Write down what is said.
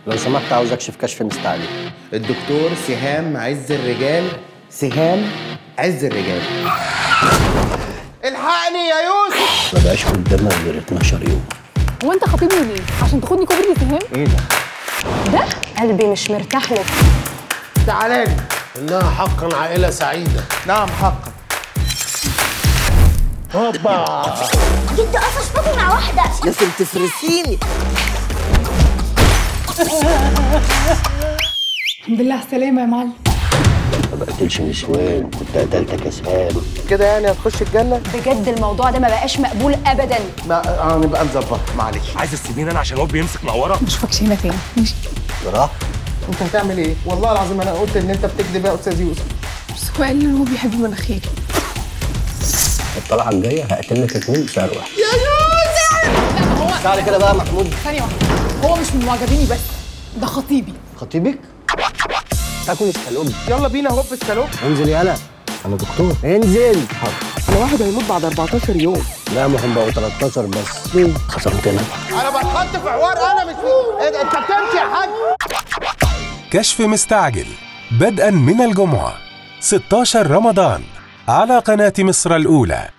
لو سمحت عاوز اكشف كشف مستعجل الدكتور سهام عز الرجال سهام عز الرجال الحقني يا يوسف ما بقاش قدامك غير 12 يوم هو انت خاطبني ليه؟ عشان تاخدني كوبري فهم؟ ايه ده؟ ده قلبي مش مرتاح لك تعالى لي انها حقا عائله سعيده نعم حقا هوبا جد قفش بطني مع واحدة لازم تفرسيني الحمد لله على السلامة يا معلم ما بقتلش نسوان كنت قتلتك يا سهام كده يعني هتخش الجنه بجد الموضوع ده ما بقاش مقبول ابدا ما اه نبقى نظبط معلش عايز تسيبيني انا عشان هو بيمسك معوره ما اشوفكش هنا تاني ماشي براحة انت هتعمل ايه والله العظيم انا قلت ان انت بتكذب يا استاذ يوسف بس هو قال لي ان هو بيحب مناخيري الطلعة الجاية هقتل لك اتنين بسعر واحد تعالى كده بقى يا محمود ثانية واحدة هو مش من معجبيني بس ده خطيبي خطيبك تاكل السلوم يلا بينا هوب السلام انزل يالا انا دكتور انزل حاضر انا واحد هيموت بعد 14 يوم لا ما هم بقوا 13 بس خسرتنا انا بتحط في حوار انا مش في إيه ده، انت بتمشي يا حاج كشف مستعجل بدءا من الجمعة 16 رمضان على قناة مصر الأولى